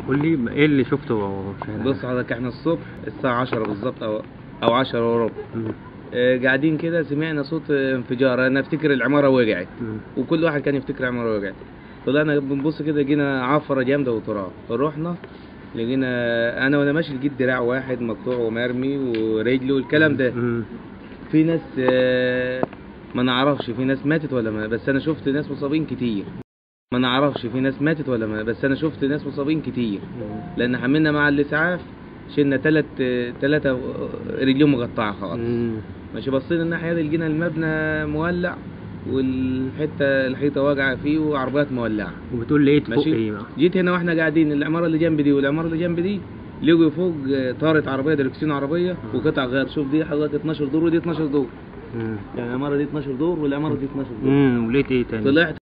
قول لي ايه اللي شفته في الشارع بص حضرتك احنا الصبح الساعة 10 بالظبط او او 10 وربع مم. آه، قاعدين كده سمعنا صوت آه، انفجار انا افتكر العمارة وقعت مم. وكل واحد كان يفتكر العمارة وقعت طلعنا بنبص كده لقينا عفرة جامدة وتراب رحنا لقينا انا وانا ماشي لقيت دراع واحد مقطوع ومرمي ورجله والكلام ده مم. في ناس آه، ما نعرفش في ناس ماتت ولا ما بس انا شفت ناس مصابين كتير ما نعرفش في ناس ماتت ولا ما بس انا شفت ناس مصابين كتير مم. لان حملنا مع الاسعاف شلنا تلات تلاتة رجليهم مقطعة خالص مم. ماشي بصينا الناحية دي لقينا المبنى مولع والحتة الحيطة واقعة فيه وعربيات مولعة وبتقول لي ايه فوق ماشي ايه بقى جيت هنا واحنا قاعدين العمارة اللي جنب دي والعمارة اللي جنب دي لقوا فوق طارت عربية دركسيون عربية وقطع غير شوف دي حضرتك 12 دور ودي 12 دور مم. يعني العمارة دي 12 دور والعمارة دي 12 دور مم. ولقيت ايه تاني طلعت